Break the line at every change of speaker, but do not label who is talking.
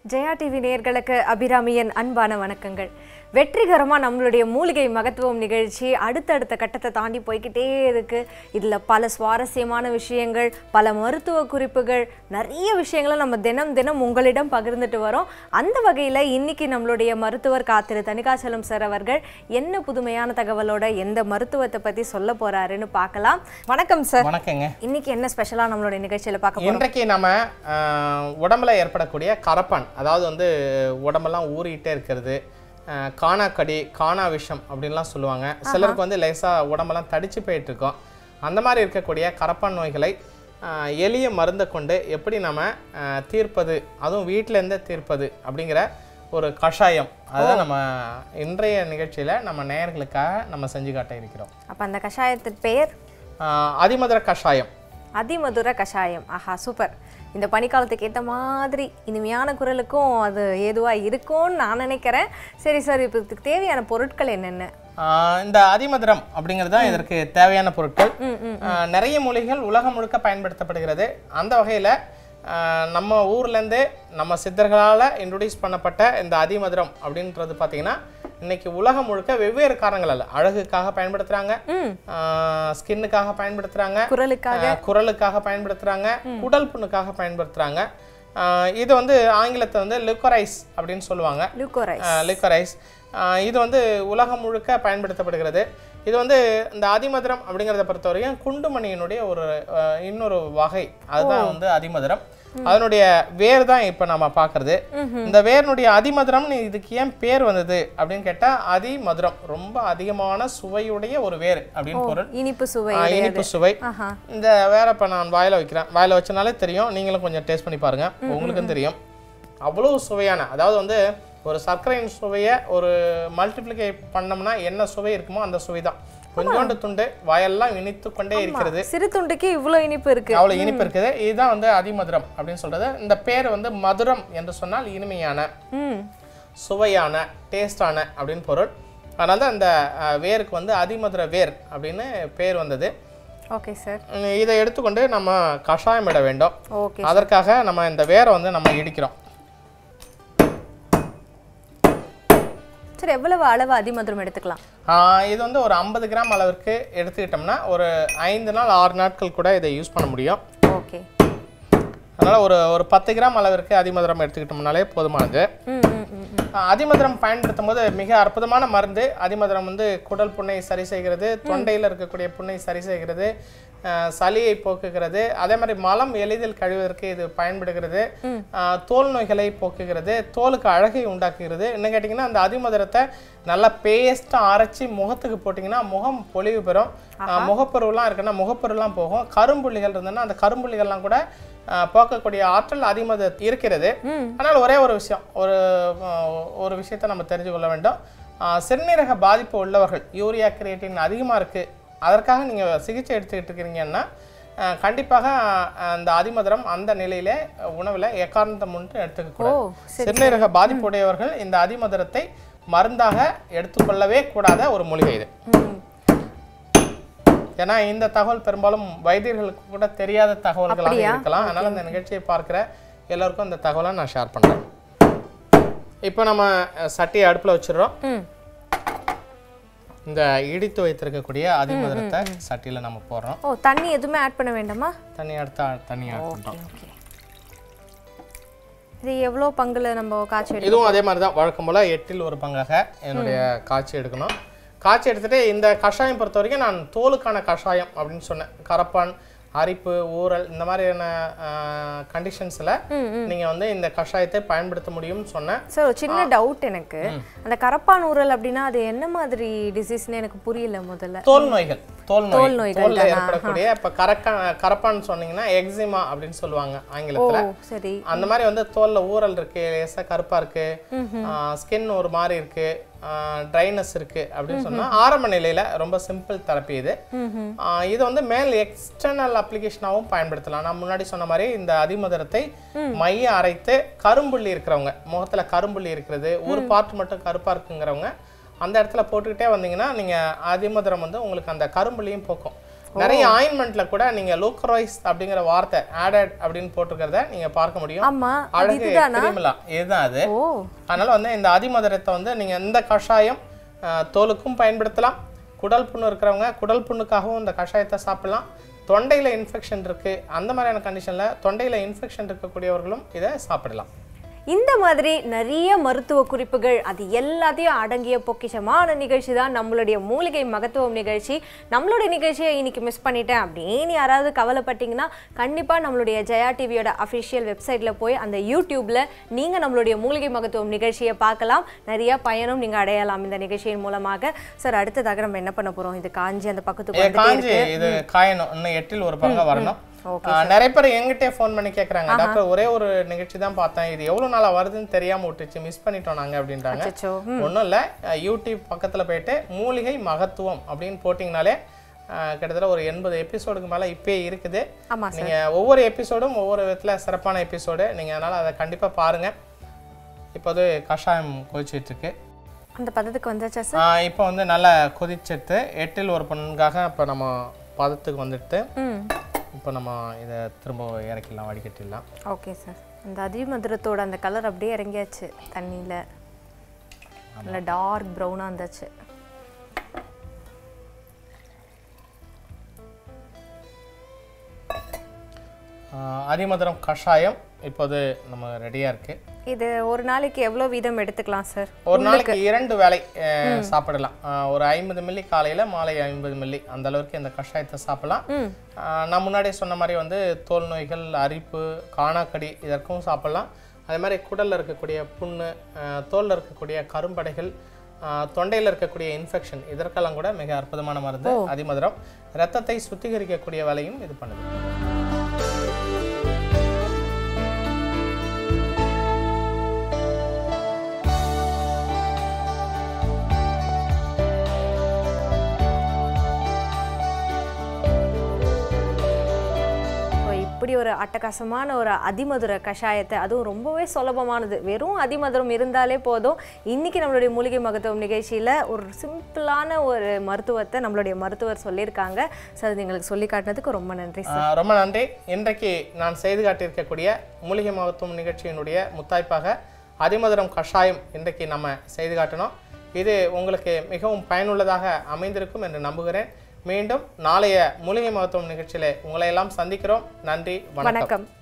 Jaya TV நேயர்களுக்கு அபிராமியின் அன்பான வணக்கங்கள் வெற்றிகரமாக நம்மளுடைய மூலிகை மகத்துவம் நிகழ்ச்சி அடுத்தடுத்த கட்டத்தை தாண்டி போய்க்கிட்டே இருக்கு இதில் பல சுவாரஸ்யமான விஷயங்கள் பல மருத்துவ குறிப்புகள் நிறைய விஷயங்களை நம்ம தினம் தினம் உங்களிடம் பகிர்ந்துட்டு வரோம் அந்த வகையில் இன்னைக்கு நம்மளுடைய மருத்துவர் காத்திரு தனிகாச்சலம் சார் அவர்கள் என்ன புதுமையான தகவலோட எந்த மருத்துவத்தை பற்றி சொல்ல போறாருன்னு பார்க்கலாம் வணக்கம் சார்
வணக்கங்க
இன்னைக்கு என்ன ஸ்பெஷலாக நம்மளுடைய நிகழ்ச்சியில் பார்க்க போறோம்
இன்றைக்கு நம்ம ஆஹ், உடம்புல ஏற்படக்கூடிய கரப்பான் அதாவது வந்து உடம்பெல்லாம் ஊறிக்கிட்டே இருக்கிறது ஆஹ், காணாக்கடி காணா விஷம் அப்படின்லாம் சொல்லுவாங்க சிலருக்கு வந்து லேசாக உடம்பெல்லாம் தடிச்சு போயிட்டு இருக்கோம் அந்த மாதிரி இருக்கக்கூடிய கரப்பான் நோய்களை ஆஹ், எளிய மருந்தை கொண்டு எப்படி நம்ம ஆஹ், தீர்ப்பது அதுவும் வீட்டிலேருந்தே தீர்ப்பது அப்படிங்கிற ஒரு கஷாயம் அதுதான் நம்ம இன்றைய நிகழ்ச்சியில் நம்ம நேயர்களுக்காக நம்ம செஞ்சு காட்ட இருக்கிறோம்
அப்போ அந்த கஷாயத்தின் பெயர்
ஆஹ், அதிமதுர கஷாயம்
அதிமதுர கஷாயம் ஆஹா சூப்பர் இந்த பனிக்காலத்துக்கு ஏற்ற மாதிரி இனிமையான குரலுக்கும் அது ஏதுவாக இருக்கும்னு நான் நினைக்கிறேன் சரி சார் இப்போ இதுக்கு தேவையான பொருட்கள் என்னென்ன
ஆஹ் இந்த அதிமதுரம் அப்படிங்கிறது தான் இதற்கு தேவையான பொருட்கள் ஆஹ் நிறைய மூலிகைகள் உலகம் முழுக்க பயன்படுத்தப்படுகிறது அந்த வகையில் நம்ம ஊர்லேருந்து நம்ம சித்தர்களால் இன்ட்ரடியூஸ் பண்ணப்பட்ட இந்த அதிமதுரம் அப்படின்றது பார்த்தீங்கன்னா இன்னைக்கு உலகம் முழுக்க வெவ்வேறு காரணங்களால் அழகுக்காக பயன்படுத்துகிறாங்க ஸ்கின்னுக்காக பயன்படுத்துகிறாங்க
குரலுக்காக
குரலுக்காக பயன்படுத்துகிறாங்க குடல் புண்ணுக்காக பயன்படுத்துகிறாங்க இது வந்து ஆங்கிலத்தை வந்து லிக்கரைஸ் அப்படின்னு சொல்லுவாங்க
லுக்கோரைஸ்
லிக்கரைஸ் இது வந்து உலகம் முழுக்க பயன்படுத்தப்படுகிறது இது வந்து இந்த அதிமதுரம் அப்படிங்கிறத பொறுத்தவரைக்கும் குண்டுமணியினுடைய ஒரு அஹ், இன்னொரு வகை அதுதான் வந்து அதிமதுரம் அதனுடைய வேர் தான் இப்போ நம்ம பார்க்கறது இந்த வேரினுடைய அதிமதுரம்னு இதுக்கு ஏன் பேர் வந்தது அப்படின்னு கேட்டால் அதிமதுரம் ரொம்ப அதிகமான சுவையுடைய ஒரு வேர் அப்படின்னு பொருள்
இனிப்பு சுவை
ஆஹ், இனிப்பு சுவை
ஆஹா
இந்த வேற இப்போ நான் வாயில வைக்கிறேன் வாயில வச்சனாலே தெரியும் நீங்களும் கொஞ்சம் டேஸ்ட் பண்ணி பாருங்க உங்களுக்கும் தெரியும் அவ்வளோ சுவையான அதாவது வந்து ஒரு சர்க்கரையின் சுவையை ஒரு மல்டிப்ளிகை பண்ணோம்னா என்ன சுவை இருக்குமோ அந்த சுவை தான் கொஞ்சோண்டு துண்டு வாயெல்லாம் இனித்து கொண்டே இருக்கிறது
சிறு துண்டுக்கு இவ்வளோ இனிப்பு இருக்கு
அவ்வளோ இனிப்பு இருக்குது இதுதான் வந்து அதிமதுரம் அப்படின்னு சொல்றது இந்த பேர் வந்து மதுரம் என்று சொன்னால் இனிமையான
ம்
சுவையான டேஸ்டான அப்படின்னு பொருள் அதனால தான் இந்த அஹ், வேருக்கு வந்து அதிமதுர வேர் அப்படின்னு பேர் வந்தது
ஓகே சார்
உம், இதை எடுத்துக்கொண்டு நம்ம கஷாயம் இட வேண்டும்
ஓகே
அதற்காக நம்ம இந்த வேரை வந்து நம்ம இடிக்கிறோம்
சரி எவ்வளவு அளவு அதிமதுரம் எடுத்துக்கலாம்
ஆஹ் இது வந்து ஒரு ஐம்பது கிராம் அளவிற்கு எடுத்துக்கிட்டோம்னா ஒரு ஐந்து நாள் ஆறு நாட்கள் கூட இதை யூஸ் பண்ண முடியும்
ஓகே
அதனால் ஒரு ஒரு பத்து கிராம் அளவிற்கு அதிமதுரம் எடுத்துக்கிட்டோம்னாலே போதுமானது
ம் ம் ம் ம்.
ஆஹ் அதிமதுரம் பயன்படுத்தும் போது மிக அற்புதமான மருந்து அதிமதுரம் வந்து குடல் புண்ணை சரி செய்கிறது தொண்டையில் இருக்கக்கூடிய புண்ணை சரி செய்கிறது ஆஹ் சளியை போக்குகிறது அதே மாதிரி மலம் எளிதில் கழிவதற்கு இது பயன்படுகிறது ஆஹ் தோல் நோய்களை போக்குகிறது தோலுக்கு அழகை உண்டாக்குகிறது என்ன கேட்டிங்கன்னா அந்த அதிமதுரத்தை நல்லா பேஸ்ட்டாக அரைச்சி முகத்துக்கு போட்டிங்கன்னா முகம் பொலிவு பெறும் ஆஹ் முகப்பருவெல்லாம் இருக்குன்னா முகப்பருவெல்லாம் போகும் கரும்புள்ளிகள் இருந்ததுன்னா அந்த கரும்புள்ளிகள்லாம் கூட ஆஹ் போக்கக்கூடிய ஆற்றல் அதிமது இருக்கிறது ஆனால் ஒரே ஒரு விஷயம் ஒரு ஆஹ் ஒரு விஷயத்தை நம்ம தெரிஞ்சு கொள்ள வேண்டும் ஆஹ் சிறுநீரக பாதிப்பு உள்ளவர்கள் யூரியா கிரியேட்டின் அதிகமாக இருக்குது அதற்காக நீங்கள் சிகிச்சை எடுத்துக்கிட்டு இருக்கிறீங்கன்னா ஆஹ் கண்டிப்பாக ஆஹ் அந்த அதிமதுரம் அந்த நிலையிலே உணவில் எக்காரணத்தை முன்னிட்டு
ஓ
எடுத்துக்கக்கூடாது
சரி
சிறுநீரக பாதிப்புடையவர்கள் இந்த அதிமதுரத்தை மருந்தாக எடுத்துக்கொள்ளவே கூடாத ஒரு மூலிகை இது
ம்
ஏன்னா இந்த தகவல் பெரும்பாலும் வைத்தியர்களுக்கு கூட தெரியாத தகவல்களாக
அப்படியா?
இருக்கலாம் அதனால இந்த நிகழ்ச்சியை பார்க்குற எல்லாருக்கும் இந்த தகவலை நான் ஷேர் பண்ணுறேன் இப்போ நம்ம அஹ், சட்டியை அடுப்பில் வச்சிடுறோம்
ம்
இந்த இடித்து வைத்திருக்கக்கூடிய அதிமதுரத்தை சட்டியில் நம்ம போடுறோம்
ஓ தண்ணி எதுவுமே ஆட் பண்ண வேண்டாமா
தண்ணி அடுத்து தண்ணி ஆட் பண்ணுறோம்
ஓகே இது எவ்வளோ பங்குல நம்ம காய்ச்சி எடுக்கணும்
இதுவும் அதே மாதிரி தான் வழக்கம் போல் எட்டில் ஒரு பங்காக என்னுடைய காய்ச்சி எடுக்கணும் காய்ச்சி எடுத்துட்டு இந்த கஷாயம் பொறுத்த வரைக்கும் நான் தோலுக்கான கஷாயம் அப்படின்னு சொன்னேன் கரப்பான் அரிப்பு ஊறல் இந்த மாதிரியான கண்டிஷன்ஸில் நீங்கள் வந்து இந்த கஷாயத்தை பயன்படுத்த முடியும்னு சொன்னேன்
சார் ஒரு சின்ன டவுட் எனக்கு அந்த கரப்பான் ஊரல் அப்படின்னா அது என்ன மாதிரி டிசீஸ்னு எனக்கு புரியல முதல்ல
தோல் நோய்கள் தோல்
தோல்
நோய்
நோய்கள்
தோல்ல ஏற்படக்கூடிய இப்போ கரக்கா கரப்பான்னு சொன்னீங்கன்னா எக்ஸிமா அப்படின்னு சொல்லுவாங்க
ஓ
ஆங்கிலத்துல
சரி
அந்த மாதிரி வந்து தோல்ல ஊறல் இருக்கு லேசா கருப்பா இருக்கு ஸ்கின் ஒரு மாதிரி இருக்கு ட்ரைனஸ் இருக்கு அப்படின்னு சொன்னா ஆரம்ப நிலையில ரொம்ப சிம்பிள் தெரப்பி இது
ம்ஹும்.
ஆஹ் இது வந்து மேல் எக்ஸ்டர்னல் அப்ளிகேஷனாகவும் பயன்படுத்தலாம் நான் முன்னாடி சொன்ன மாதிரி இந்த அதிமதுரத்தை மைய அரைத்து கரும்புள்ளி இருக்கிறவங்க முகத்துல கரும்புள்ளி இருக்கிறது ஒரு பார்ட் மட்டும் கருப்பா இருக்குங்கிறவங்க அந்த இடத்துல போட்டுக்கிட்டே வந்தீங்கன்னா நீங்க அதிமதுரம் வந்து உங்களுக்கு அந்த கரும்புள்ளியும் போக்கும் நிறைய ஆயின்மெண்ட்ல கூட நீங்க லூக்கரைஸ் அப்படிங்கிற வார்த்தை ஆடட் அப்படின்னு போட்டிருக்கிறத நீங்க பார்க்க முடியும்
ஆமா அது
அழகு
இதுதானா
கிரீமிலா இதுதான் அது
ஓ
அதனால வந்து இந்த அதிமதுரத்தை வந்து நீங்க இந்த கஷாயம் அஹ், தோலுக்கும் பயன்படுத்தலாம் குடல் புண்ணு இருக்கிறவங்க குடல் புண்ணுக்காகவும் இந்த கஷாயத்தை சாப்பிடலாம் தொண்டையில இன்ஃபெக்ஷன் இருக்கு அந்த மாதிரியான கண்டிஷன்ல தொண்டையில இன்ஃபெக்ஷன் இருக்கக்கூடியவர்களும் இதை சாப்பிடலாம்
இந்த மாதிரி நிறைய மருத்துவ குறிப்புகள் அது எல்லாத்தையும் அடங்கிய பொக்கிஷமான நிகழ்ச்சி தான் நம்மளுடைய மூலிகை மகத்துவம் நிகழ்ச்சி நம்மளுடைய நிகழ்ச்சியை இன்னைக்கு மிஸ் பண்ணிட்டேன் அப்படின்னு யாராவது கவலைப்பட்டீங்கன்னா கண்டிப்பாக நம்மளுடைய ஜெயா டிவியோட அஃபிஷியல் வெப்சைட்டில் போய் அந்த யூடியூப்ல நீங்கள் நம்மளுடைய மூலிகை மகத்துவம் நிகழ்ச்சியை பார்க்கலாம் நிறைய பயனும் நீங்கள் அடையலாம் இந்த நிகழ்ச்சியின் மூலமாக சார் அடுத்ததாக நம்ம என்ன பண்ண போகிறோம் இது காஞ்சி அந்த பக்கத்துக்கு
ஏ,
வந்துட்டே
காஞ்சி இது காயணும் இன்னும் எட்டில் ஒரு பங்கம் வரணும்
ஓகே
ஆ, நிறைய பேர் எங்கிட்டே ஃபோன் பண்ணி கேக்குறாங்க டாக்டர் ஒரே ஒரு நிகழ்ச்சி தான் பார்த்தேன் இது எவ்வளவு நாளா வருதுன்னு தெரியாம விட்டுச்சு மிஸ் பண்ணிட்டோம் நாங்க அப்படின்றாங்க
அச்சோ
ஒண்ணும் இல்ல அஹ், யூடியூப் பக்கத்துல போயிட்டு மூலிகை மகத்துவம் அப்படின்னு போட்டிங்கனாலே அஹ், கிட்டத்தட்ட ஒரு எண்பது எபிசோடுக்கு மேல இப்பயே இருக்குது
ஆமாம் சார்
நீங்க ஒவ்வொரு எபிசோடும் ஒவ்வொரு விதத்துல சிறப்பான எபிசோடு நீங்க அதனால அதை கண்டிப்பா பாருங்க இப்போது கஷாயம் கொதிச்சிட்டு இருக்கு
அந்த பதத்துக்கு வந்தாச்சா சார்
ஆஹ் இப்போ வந்து நல்லா கொதிச்சிட்டு எட்டில் ஒரு பங்காக இப்போ நம்ம பதத்துக்கு வந்துட்டு
ம்
இப்போ நம்ம இதை திரும்ப இறக்கிடலாம் வடிகட்டிடலாம்
ஓகே சார் அந்த அதிமதுரத்தோட அந்த கலர் அப்படியே இறங்கியாச்சு தண்ணியில் நல்ல டார்க் ப்ரௌனாக இருந்தாச்சு
ஆஹ் அதிமதுரம் கஷாயம் இப்போது நம்ம ரெடியாக இருக்கு
இது ஒரு நாளைக்கு எவ்வளோ வீதம் எடுத்துக்கலாம் சார்
ஒரு நாளைக்கு இரண்டு வேளை ஆஹ் சாப்பிடலாம் ஆஹ் ஒரு ஐம்பது மில்லி காலையில் மாலை ஐம்பது மில்லி அந்த அளவுக்கு இந்த கஷாயத்தை சாப்பிடலாம்
ம்
ஆஹ் நான் முன்னாடியே சொன்ன மாதிரி வந்து தோல் நோய்கள் அரிப்பு காணாக்கடி இதற்கும் சாப்பிடலாம் அதே மாதிரி குடலில் இருக்கக்கூடிய புண்ணு ஆஹ் தோல்ல இருக்கக்கூடிய கரும்படைகள் ஆஹ் தொண்டையில் இருக்கக்கூடிய இன்ஃபெக்ஷன் இதற்கெல்லாம் கூட மிக அற்புதமான மருந்து அதிமதுரம் ரத்தத்தை சுத்திகரிக்கக்கூடிய வேலையும் இது பண்ணுது
இப்போ இப்படி ஒரு அட்டகாசமான ஒரு அதிமதுர கஷாயத்தை அதுவும் ரொம்பவே சுலபமானது வெறும் அதிமதுரம் இருந்தாலே போதும் இன்னைக்கு நம்மளுடைய மூலிகை மகத்துவம் நிகழ்ச்சியில் ஒரு சிம்பிளான ஒரு மருத்துவத்தை நம்மளுடைய மருத்துவர் சொல்லியிருக்காங்க சார் அது எங்களுக்கு சொல்லி காட்டினதுக்கு ரொம்ப நன்றி சார்
ஆஹ் ரொம்ப நன்றி இன்றைக்கு நான் செய்து காட்டியிருக்கக்கூடிய மூலிகை மகத்துவம் நிகழ்ச்சியினுடைய முத்தாய்ப்பாக அதிமதுரம் கஷாயம் இன்றைக்கு நம்ம செய்து காட்டினோம் இது உங்களுக்கு மிகவும் பயனுள்ளதாக அமைந்திருக்கும் என்று நம்புகிறேன் மீண்டும் நாளைய மூலிகை மகத்துவம் நிகழ்ச்சியிலே உங்களை எல்லாம் சந்திக்கிறோம் நன்றி வணக்கம்
வணக்கம்